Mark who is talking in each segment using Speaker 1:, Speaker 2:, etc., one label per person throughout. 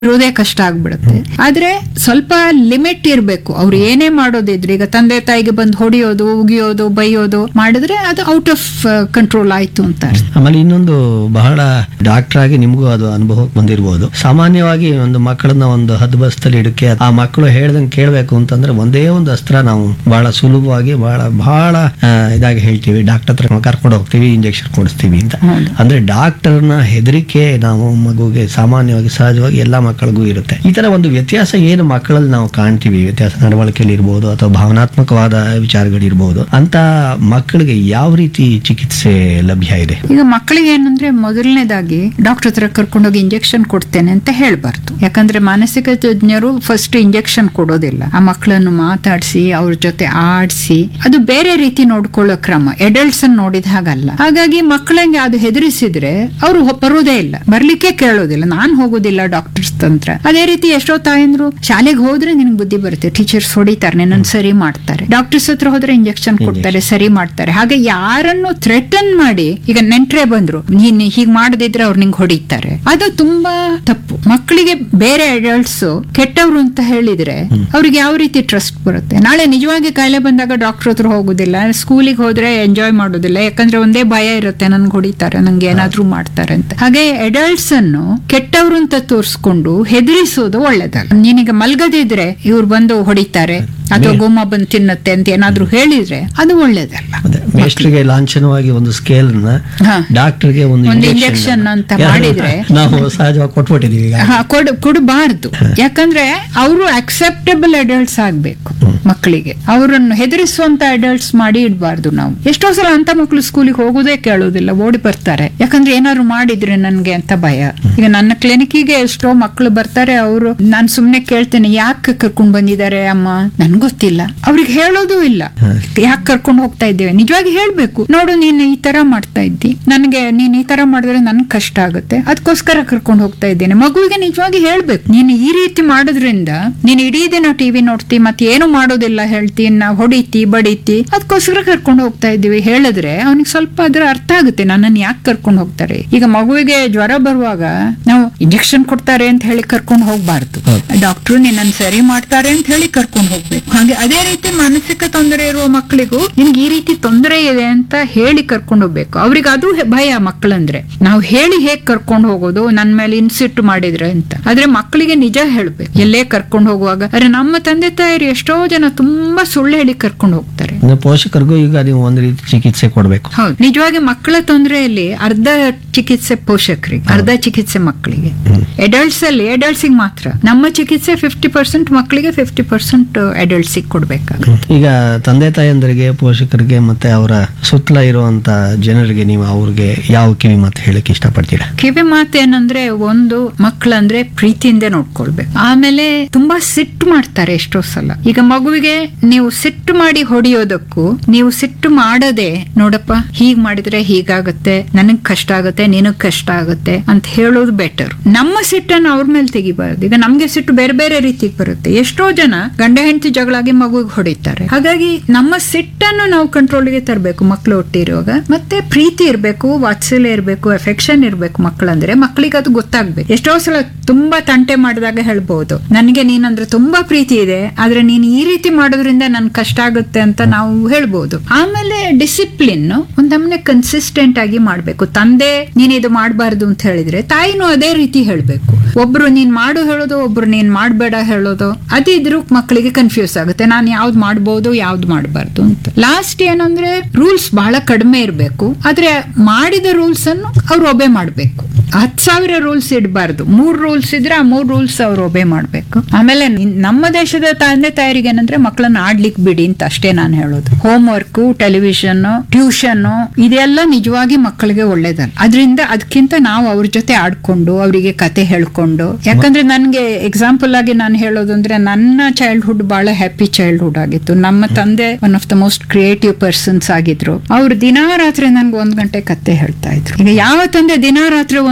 Speaker 1: ಇರೋದೇ ಕಷ್ಟ ಆಗ್ಬಿಡುತ್ತೆ ಆದ್ರೆ ಸ್ವಲ್ಪ ಲಿಮಿಟ್ ಇರ್ಬೇಕು ಅವ್ರು ಏನೇ ಮಾಡೋದಿದ್ರೆ ಈಗ ತಂದೆ ತಾಯಿಗೆ ಬಂದು ಹೊಡಿಯೋದು ಉಗಿಯೋದು ಬೈಯೋದು ಮಾಡಿದ್ರೆ ಅದು ಔಟ್ ಆಫ್ ಕಂಟ್ರೋಲ್ ಆಯ್ತು ಅಂತ ಅರ್ಥ.
Speaker 2: ಆಮೇಲೆ ಇನ್ನೊಂದು ಬಹಳ ಡಾಕ್ಟರ್ ಆಗಿ ನಿಮಗೂ ಅದು ಅನುಭವಕ್ಕೆ ಬಂದಿರಬಹುದು ಸಾಮಾನ್ಯವಾಗಿ ಒಂದು ಮಕ್ಕಳನ್ನ ಒಂದು ಹದ್ಬಸ್ತಲ್ಲಿ ಇಡಕ್ಕೆ ಆ ಮಕ್ಕಳು ಹೇಳ್ದಂಗೆ ಕೇಳಬೇಕು ಅಂತಂದ್ರೆ ಒಂದೇ ಒಂದು ಅಸ್ತ್ರ ನಾವು ಬಹಳ ಸುಲಭವಾಗಿ ಬಹಳ ಬಹಳ ಆ, ಇದಾಗಿ ಹೇಳ್ತೀವಿ ಡಾಕ್ಟರ್ ಹತ್ರ ಕರ್ಕೊಂಡು ಹೋಗ್ತೀವಿ ಇಂಜೆಕ್ಷನ್ ಕೊಡಿಸ್ತೀವಿ ಅಂತ
Speaker 1: ಹೌದು.
Speaker 2: ಅಂದ್ರೆ ಡಾಕ್ಟರ್ನ ಹೆದರಿಕೆ ನಾವು ಮಗುಗೆ ಸಾಮಾನ್ಯವಾಗಿ ಸಹಜವಾಗಿ ಎಲ್ಲಾ ಮಕ್ಕಳಿಗೂ ಇರುತ್ತೆ ಈ ತರ ಒಂದು ವ್ಯತ್ಯಾಸ ಏನು ಮಕ್ಕಳಲ್ಲಿ ನಾವು ಕಾಣ್ತೀವಿ ವ್ಯತ್ಯಾಸ ನಡವಳಿಕೆಯಲ್ಲಿ ಇರ್ಬೋದು ಅಥವಾ ಭಾವನಾತ್ಮಕವಾದ ವಿಚಾರಗಳಿರ್ಬೋದು ಅಂತ ಮಕ್ಕಳಿಗೆ ಯಾವ ರೀತಿ ಚಿಕಿತ್ಸೆ ಲಭ್ಯ ಇದೆ
Speaker 1: ಈಗ ಮಕ್ಕಳಿಗೆ ಏನಂದ್ರೆ ಮೊದಲನೇದಾಗಿ ಡಾಕ್ಟರ್ ಹತ್ರ ಕರ್ಕೊಂಡೋಗಿ ಇಂಜೆಕ್ಷನ್ ಕೊಡ್ತೇನೆ ಅಂತ ಹೇಳ್ಬಾರ್ದು ಯಾಕಂದ್ರೆ ಮಾನಸಿಕ ತಜ್ಞರು ಫಸ್ಟ್ ಇಂಜೆಕ್ಷನ್ ಕೊಡೋದಿಲ್ಲ ಆ ಮಕ್ಕಳನ್ನು ಮಾತಾಡಿಸಿ ಅವ್ರ ಜೊತೆ ಆಡಿಸಿ ಅದು ಬೇರೆ ರೀತಿ ನೋಡ್ಕೊಳ್ಳೋ ಕ್ರಮ ಎಡಲ್ಟ್ಸ್ ಅನ್ನು ನೋಡಿದ ಹಾಗಲ್ಲ ಹಾಗಾಗಿ ಮಕ್ಕಳಿಗೆ ಅದು ಹೆದರಿಸಿದ್ರೆ ಅವರು ಬರೋದೇ ಇಲ್ಲ ಬರ್ಲಿಕ್ಕೆ ಕೇಳೋದಿಲ್ಲ ನಾನ್ ಹೋಗೋದಿಲ್ಲ ಡಾಕ್ಟರ್ಸ್ ತಂತ್ರ ಅದೇ ರೀತಿ ಎಷ್ಟೋ ತಾಯಂದ್ರು ಶಾಲೆಗೆ ಹೋದ್ರೆ ನಿನಗೆ ಬುದ್ಧಿ ಬರುತ್ತೆ ಟೀಚರ್ಸ್ ಹೊಡಿತಾರೆ ನಿನ್ನನ್ನು ಸರಿ ಮಾಡ್ತಾರೆ ಡಾಕ್ಟರ್ಸ್ ಹತ್ರ ಹೋದ್ರೆ ಇಂಜೆಕ್ಷನ್ ಕೊಡ್ತಾರೆ ಸರಿ ಮಾಡ್ತಾರೆ ಹಾಗೆ ಯಾರನ್ನು ಥ್ರೆಟನ್ ಮಾಡಿ ಈಗ ನೆಂಟ್ರೆ ಬಂದ್ರು ನೀನ್ ಹೀಗ್ ಮಾಡದಿದ್ರೆ ಅವ್ರು ನಿಂಗೆ ಹೊಡಿತಾರೆ ಅದು ತುಂಬಾ ತಪ್ಪು ಮಕ್ಕಳಿಗೆ ಬೇರೆ ಅಡಲ್ಟ್ಸ್ ಕೆಟ್ಟವ್ರು ಅಂತ ಹೇಳಿದ್ರೆ ಅವ್ರಿಗೆ ಯಾವ ರೀತಿ ಟ್ರಸ್ಟ್ ಬರುತ್ತೆ ನಾಳೆ ನಿಜವಾಗಿ ಕಾಯಿಲೆ ಬಂದಾಗ ಡಾಕ್ಟರ್ ಹತ್ರ ಹೋಗುದಿಲ್ಲ ಸ್ಕೂಲಿಗೆ ಹೋದ್ರೆ ಎಂಜಾಯ್ ಮಾಡೋದಿಲ್ಲ ಯಾಕಂದ್ರೆ ಒಂದೇ ಭಯ ಇರುತ್ತೆ ನನ್ಗೆ ಹೊಡಿತಾರೆ ನಂಗೆ ಏನಾದ್ರೂ ಮಾಡ್ತಾರೆ ಅಂತ ಹಾಗೆ ಅಡಲ್ಟ್ಸ್ ಅನ್ನು ಕೆಟ್ಟವ್ರು ಅಂತ ತೋರಿಸ್ಕೊಂಡು ಹೆದರಿಸೋದು ಒಳ್ಳೇದಲ್ಲ ನೀನೀಗ ಮಲ್ಗದಿದ್ರೆ ಇವ್ರು ಬಂದು ಹೊಡಿತಾರೆ ಅಥವಾ ಗೋಮ ಬಂದು ತಿನ್ನುತ್ತೆ ಅಂತ ಏನಾದ್ರೂ ಹೇಳಿದ್ರೆ ಅದು ಒಳ್ಳೇದಲ್ಲ
Speaker 2: ಅದೇ ಮೇಸ್ಟ್ರಿಗೆ ಲಾಂಛನವಾಗಿ ಒಂದು ಸ್ಕೇಲ್ ನ
Speaker 1: ಹಾ.
Speaker 2: ಡಾಕ್ಟರ್ಗೆ ಒಂದು
Speaker 1: ಒಂದು
Speaker 2: injection
Speaker 1: ಇಂಜೆಕ್ಷನ್
Speaker 2: ನ
Speaker 1: ಅಂತ
Speaker 2: ಯಾರು-
Speaker 1: ಮಾಡಿದ್ರೆ
Speaker 2: ನಾವು ಸಹಜವಾಗಿ ಕೊಟ್ಬಿಟ್ಟಿದೀವಿ ಈಗ
Speaker 1: ಹಾ, ಕೊಡ್ ಕೊಡಬಾರ್ದು ಯಾಕಂದ್ರೆ ಅವರು ಅಕ್ಸೆಪ್ಟಬಲ್ ಅಡಲ್ಟ್ಸ್ ಆಗ್ಬೇಕು ಮಕ್ಕಳಿಗೆ ಅವರನ್ನು ಹೆದರಿಸುವಂತ ಅಡಲ್ಟ್ಸ್ ಮಾಡಿ ಇಡಬಾರ್ದು ನಾವು ಎಷ್ಟೋ ಸಲ ಅಂತ ಮಕ್ಕಳು ಸ್ಕೂಲಿಗೆ ಹೋಗೋದೇ ಕೇಳೋದಿಲ್ಲ ಓಡಿ ಬರ್ತಾರೆ ಯಾಕಂದ್ರೆ ಏನಾದ್ರು ಮಾಡಿದ್ರೆ ನನ್ಗೆ ಅಂತ ಭಯ ಈಗ ನನ್ನ ಕ್ಲಿನಿಕ್ಗೆ ಎಷ್ಟೋ ಮಕ್ಕಳು ಬರ್ತಾರೆ ಅವರು ನಾನ್ ಸುಮ್ನೆ ಕೇಳ್ತೇನೆ ಯಾಕೆ ಕರ್ಕೊಂಡ್ ಬಂದಿದ್ದಾರೆ ಅಮ್ಮ ನನ್ಗೆ ಗೊತ್ತಿಲ್ಲ ಅವ್ರಿಗೆ ಹೇಳೋದು ಇಲ್ಲ ಯಾಕೆ ಕರ್ಕೊಂಡು ಹೋಗ್ತಾ ಇದ್ದೇವೆ ನಿಜವಾಗಿ ಹೇಳ್ಬೇಕು ನೋಡು ನೀನು ಈ ತರ ಮಾಡ್ತಾ ಇದ್ದಿ ನನಗೆ ನೀನ್ ಈ ತರ ಮಾಡಿದ್ರೆ ನನ್ಗೆ ಕಷ್ಟ ಆಗುತ್ತೆ ಅದಕ್ಕೋಸ್ಕರ ಕರ್ಕೊಂಡು ಹೋಗ್ತಾ ಇದ್ದೇನೆ ಮಗುವಿಗೆ ನಿಜವಾಗಿ ಹೇಳ್ಬೇಕು ನೀನು ಈ ರೀತಿ ಮಾಡೋದ್ರಿಂದ ನೀನು ಇಡೀ ದಿನ ಟಿವಿ ನೋಡ್ತಿ ಮತ್ತೆ ಏನು ಮಾಡೋದಿಲ್ಲ ಹೇಳ್ತಿ ನಾವು ಹೊಡಿತಿ ಬಡಿತಿ ಅದಕ್ಕೋಸ್ಕರ ಕರ್ಕೊಂಡು ಹೋಗ್ತಾ ಇದ್ದೀವಿ ಹೇಳಿದ್ರೆ ಅವನಿಗೆ ಸ್ವಲ್ಪ ಅದ್ರ ಅರ್ಥ ಆಗುತ್ತೆ ನನ್ನನ್ನು ಯಾಕೆ ಕರ್ಕೊಂಡು ಹೋಗ್ತಾರೆ ಈಗ ಮಗುವಿಗೆ ಜ್ವರ ಬರುವಾಗ ನಾವು ಇಂಜೆಕ್ಷನ್ ಕೊಡ್ತಾರೆ ಅಂತ ಹೇಳಿ ಕರ್ಕೊಂಡು ಹೋಗ್ಬಾರ್ದು ಡಾಕ್ಟ್ರು ನಿನ್ನನ್ನು ಸರಿ ಮಾಡ್ತಾರೆ ಅಂತ ಹೇಳಿ ಕರ್ಕೊಂಡು ಹೋಗ್ಬೇಕು ಹಾಗೆ ಅದೇ ರೀತಿ ಮಾನಸಿಕ ತೊಂದರೆ ಇರುವ ಮಕ್ಕಳಿಗೂ ನಿನ್ಗೆ ಈ ರೀತಿ ತೊಂದರೆ ಇದೆ ಅಂತ ಹೇಳಿ ಕರ್ಕೊಂಡು ಹೋಗ್ಬೇಕು ಅವ್ರಿಗೆ ಅದು ಹೆ- ಭಯ ಮಕ್ಕಳಂದ್ರೆ ನಾವು ಹೇಳಿ ಹೇಗ್ ಕರ್ಕೊಂಡು ಹೋಗೋದು ನನ್ ಮೇಲೆ ಇನ್ಸಿಟ್ಟು ಮಾಡಿದ್ರೆ ಅಂತ ಆದ್ರೆ ಮಕ್ಕಳಿಗೆ ನಿಜ ಹೇಳ್ಬೇಕು ಎಲ್ಲೇ ಕರ್ಕೊಂಡು ಹೋಗುವಾಗ ಅರೆ ನಮ್ಮ ತಂದೆ ತಾಯಿರು ಎಷ್ಟೋ ಜನ ತುಂಬಾ ಸುಳ್ಳು ಹೇಳಿ ಕರ್ಕೊಂಡು ಹೋಗ್ತಾರೆ
Speaker 2: ಇನ್ನು ಪೋಷಕರಿಗೂ ಈಗ ನೀವು ಒಂದು ರೀತಿ ಚಿಕಿತ್ಸೆ ಕೊಡ್ಬೇಕು
Speaker 1: ಹೌದು ನಿಜವಾಗಿ ಮಕ್ಕಳ ತೊಂದರೆಯಲ್ಲಿ ಅರ್ಧ ಚಿಕಿತ್ಸೆ ಪೋಷಕರಿಗೆ ಅರ್ಧ ಚಿಕಿತ್ಸೆ ಮಕ್ಕಳಿಗೆ ಅಡಲ್ಟ್ಸ್ ಅಲ್ಲಿ adults ಗೆ ಮಾತ್ರ ನಮ್ಮ ಚಿಕಿತ್ಸೆ ಫಿಫ್ಟಿ ಪರ್ಸೆಂಟ್ ಮಕ್ಕಳಿಗೆ ಫಿಫ್ಟಿ ಪರ್ಸೆಂಟ್ ಅಡಲ್ಟ್ಸ್ ಕೊಡ್ಬೇಕಾಗುತ್ತೆ
Speaker 2: ಈಗ ತಂದೆ ತಾಯಂದರಿಗೆ ಪೋಷಕರಿಗೆ ಮತ್ತೆ ಅವರ ಸುತ್ತಲ ಇರುವಂತ ಜನರಿಗೆ ನೀವು ಅವ್ರಿಗೆ ಯಾವ ಕಿವಿ ಮಾತು ಹೇಳಕ್ ಇಷ್ಟಪಡ್ತೀರಾ
Speaker 1: ಕಿವಿ ಮಾತು ಏನಂದ್ರೆ ಒಂದು ಮಕ್ಕಳಂದ್ರೆ ಪ್ರೀತಿಯಿಂದ ನೋಡ್ಕೊಳ್ಬೇಕು ಆಮೇಲೆ ತುಂಬಾ ಸಿಟ್ಟು ಮಾಡ್ತಾರೆ ಎಷ್ಟೋ ಸಲ ಈಗ ಮಗುವಿಗೆ ನೀವು ಸಿಟ್ಟು ಮಾಡಿ ಹೊಡಿಯೋದಕ್ಕೂ ನೀವು ಸಿಟ್ಟು ಮಾಡದೆ ನೋಡಪ್ಪ ಹೀಗ್ ಮಾಡಿದ್ರೆ ಹೀಗಾಗತ್ತೆ ನನಗ್ ಕಷ್ಟ ಆಗುತ್ತೆ ನಿನಗ್ ಕಷ್ಟ ಆಗುತ್ತೆ ಅಂತ ಹೇಳೋದು ಬೆಟರ್ ನಮ್ಮ ಸಿಟ್ಟನ್ನು ಅವ್ರ ಮೇಲೆ ತೆಗಿಬಾರ್ದು ಈಗ ನಮ್ಗೆ ಸಿಟ್ಟು ಬೇರೆ ಬೇರೆ ರೀತಿಗೆ ಬರುತ್ತೆ ಎಷ್ಟೋ ಜನ ಗಂಡ ಹೆಂಡತಿ ಜಗಳಾಗಿ ಮಗುಗೆ ಹೊಡಿತಾರೆ ಹಾಗಾಗಿ ನಮ್ಮ ಸಿಟ್ಟನ್ನು ನಾವು ಕಂಟ್ರೋಲ್ಗೆ ತರಬೇಕು ಮಕ್ಕಳು ಒಟ್ಟಿರುವಾಗ ಮತ್ತೆ ಪ್ರೀತಿ ಇರಬೇಕು ವಾತ್ಸಲ್ಯ ಇರಬೇಕು ಎಫೆಕ್ಷನ್ ಇರಬೇಕು ಮಕ್ಕಳಂದ್ರೆ ಮಕ್ಕಳಿಗೆ ಅದು ಗೊತ್ತಾಗ್ಬೇಕು ಎಷ್ಟೋ ಸಲ ತುಂಬಾ ತಂಟೆ ಮಾಡಿದಾಗ ಹೇಳ್ಬಹುದು ನನಗೆ ನೀನಂದ್ರೆ ತುಂಬಾ ಪ್ರೀತಿ ಇದೆ ಆದ್ರೆ ನೀನು ಈ ರೀತಿ ಮಾಡೋದ್ರಿಂದ ನನ್ ಕಷ್ಟ ಆಗುತ್ತೆ ಅಂತ ನಾವು ಹೇಳ್ಬೋದು ಆಮೇಲೆ ಡಿಸಿಪ್ಲಿನ್ ಒಂದಮ್ಮನೆ ಕನ್ಸಿಸ್ಟೆಂಟ್ ಆಗಿ ಮಾಡ್ಬೇಕು ತಂದೆ ನೀನ್ ಇದು ಮಾಡಬಾರ್ದು ಅಂತ ಹೇಳಿದ್ರೆ ತಾಯಿನೂ ಅದೇ ರೀತಿ ಹೇಳ್ಬೇಕು ಒಬ್ರು ನೀನ್ ಮಾಡು ಹೇಳೋದು ಒಬ್ರು ನೀನ್ ಮಾಡ್ಬೇಡ ಹೇಳೋದು ಅದಿದ್ರು ಮಕ್ಕಳಿಗೆ ಕನ್ಫ್ಯೂಸ್ ಆಗುತ್ತೆ ನಾನು ಯಾವ್ದು ಮಾಡ್ಬೋದು ಯಾವ್ದು ಮಾಡಬಾರ್ದು ಅಂತ ಲಾಸ್ಟ್ ಏನಂದ್ರೆ ರೂಲ್ಸ್ ಬಹಳ ಕಡಿಮೆ ಇರಬೇಕು ಆದ್ರೆ ಮಾಡಿದ ರೂಲ್ಸ್ ಅನ್ನು ಅವ್ರು ಒಬೆ ಮಾಡ್ಬೇಕು ಹತ್ ಸಾವಿರ ರೂಲ್ಸ್ ಇಡಬಾರ್ದು ಮೂರ್ ರೂಲ್ಸ್ ಇದ್ರೆ ಆ ಮೂರ್ ರೂಲ್ಸ್ ಅವ್ರು ಒಬೆ ಮಾಡ್ಬೇಕು ಆಮೇಲೆ ನಿನ್- ನಮ್ಮ ದೇಶದ ತಂದೆ ತಾಯರಿಗೆ ಏನಂದ್ರೆ ಮಕ್ಕಳನ್ನ ಆಡ್ಲಿಕ್ ಬಿಡಿ ಅಂತ ಅಷ್ಟೇ ನಾನು ಹೇಳೋದು ಹೋಮ್ ವರ್ಕ್ ಟೆಲಿವಿಷನ್ ಟ್ಯೂಷನ್ ಇದೆಲ್ಲ ನಿಜವಾಗಿ ಮಕ್ಕಳಿಗೆ ಒಳ್ಳೇದಲ್ಲ ಅದರಿಂದ ಅದಕ್ಕಿಂತ ನಾವು ಅವ್ರ ಜೊತೆ ಆಡ್ಕೊಂಡು ಅವರಿಗೆ ಕತೆ ಹೇಳ್ಕೊಂಡು ಯಾಕಂದ್ರೆ ನನ್ಗೆ ಎಕ್ಸಾಂಪಲ್ ಆಗಿ ನಾನು ಹೇಳೋದು ಅಂದ್ರೆ ನನ್ನ ಚೈಲ್ಡ್ಹುಡ್ ಬಹಳ ಹ್ಯಾಪಿ ಚೈಲ್ಡ್ಹುಡ್ ಆಗಿತ್ತು ನಮ್ಮ ತಂದೆ one of the most creative persons ಆಗಿದ್ರು ಅವ್ರು ದಿನಾ ರಾತ್ರಿ ನನ್ಗೆ ಒಂದ್ ಗಂಟೆ ಕತೆ ಹೇಳ್ತಾ ಇದ್ರು ಈಗ ಯಾವ ತಂದೆ ದಿನಾ ರಾತ್ರಿ ಒಂದ್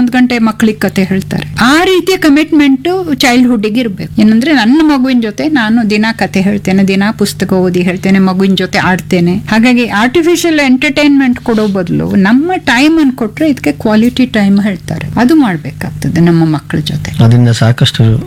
Speaker 1: ಒಂದ್ ಗಂಟೆ ಮಕ್ಕಳಿಗೆ ಕತೆ ಹೇಳ್ತಾರೆ ಆ ರೀತಿಯ ಕಮಿಟ್ಮೆಂಟ್ ಚೈಲ್ಡ್ಹುಡ್ ಗೆ ಇರ್ಬೇಕು ಏನಂದ್ರೆ ನನ್ನ ಮಗುವಿನ ಜೊತೆ ನಾನು ದಿನ ಕತೆ ಹೇಳ್ತೇನೆ ದಿನ ಪುಸ್ತಕ ಓದಿ ಹೇಳ್ತೇನೆ ಮಗುವಿನ ಜೊತೆ ಆಡ್ತೇನೆ ಹಾಗಾಗಿ ಆರ್ಟಿಫಿಷಿಯಲ್ ಎಂಟರ್ಟೈನ್ಮೆಂಟ್ ಕೊಡೋ ಬದಲು ನಮ್ಮ ಟೈಮ್ ಅನ್ನು ಕೊಟ್ರೆ ಇದಕ್ಕೆ ಕ್ವಾಲಿಟಿ ಟೈಮ್ ಹೇಳ್ತಾರೆ ಅದು ಮಾಡ್ಬೇಕಾಗ್ತದೆ ನಮ್ಮ ಮಕ್ಕಳ ಜೊತೆ
Speaker 2: ಅದರಿಂದ ಸಾಕಷ್ಟು